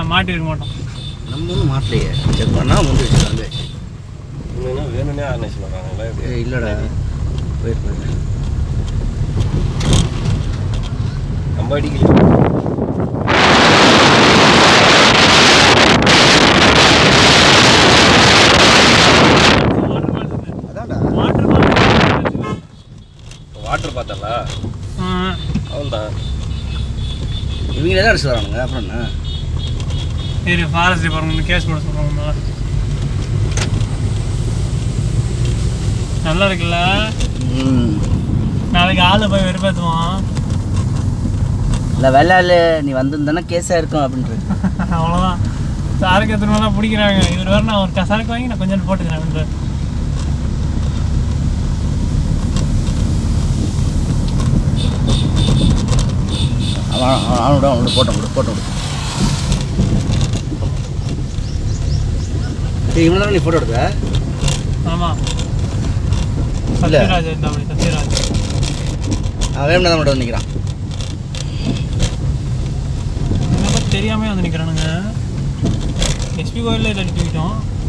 மாட்டி இருக்க மாட்டோம் நம்ம ஒன்றும் மாட்டலையே செக் பண்ணால் முடிஞ்சிச்சு வந்து இன்னும் வேணும்னே ஆர்னேஷன் வராங்களா இப்படி ஏய், இல்லைடா போயிரு போயிரு நம்ம அடிக்கல அதான்டா வாட்டர் வாட்டர் பார்த்தல அவ்வளோதான் இவங்களே தான் அடிச்சு வரானுங்க அப்புறம் என்ன சரி ஃபாரஸ்ட் டிபார்ட்மெண்ட் கேஸ் போட சொல்கிறாங்க நல்லா இருக்குல்ல ம் நாளைக்கு ஆளை போய் வெறுப்பேற்றுவான் இல்லை வெள்ளாள் நீ வந்திருந்தானே கேஸாக இருக்கும் அப்படின்றது அவ்வளோதான் சாருக்கு எத்தனை தான் பிடிக்கிறாங்க இவர் வேறு நான் ஒரு சரக்கு வாங்கி நான் கொஞ்சம் போட்டுக்கிறேன் அவன் அவன் அவனோட அவனோட போட்டோம் விடு போட்டோம் விடு ஏய் இவனை நீ ஃபோட்டோ எடுத்த ஆமாம் இல்ல. சத்யராஜ் இருந்தா அப்படி சத்யராஜ் அவன் வேணும்னா தான் மட்டும் நிற்கிறான் என்ன பற்றி தெரியாமே வந்து நிற்கிறானுங்க எஸ்பி கோயிலில் இதை தூக்கிட்டோம்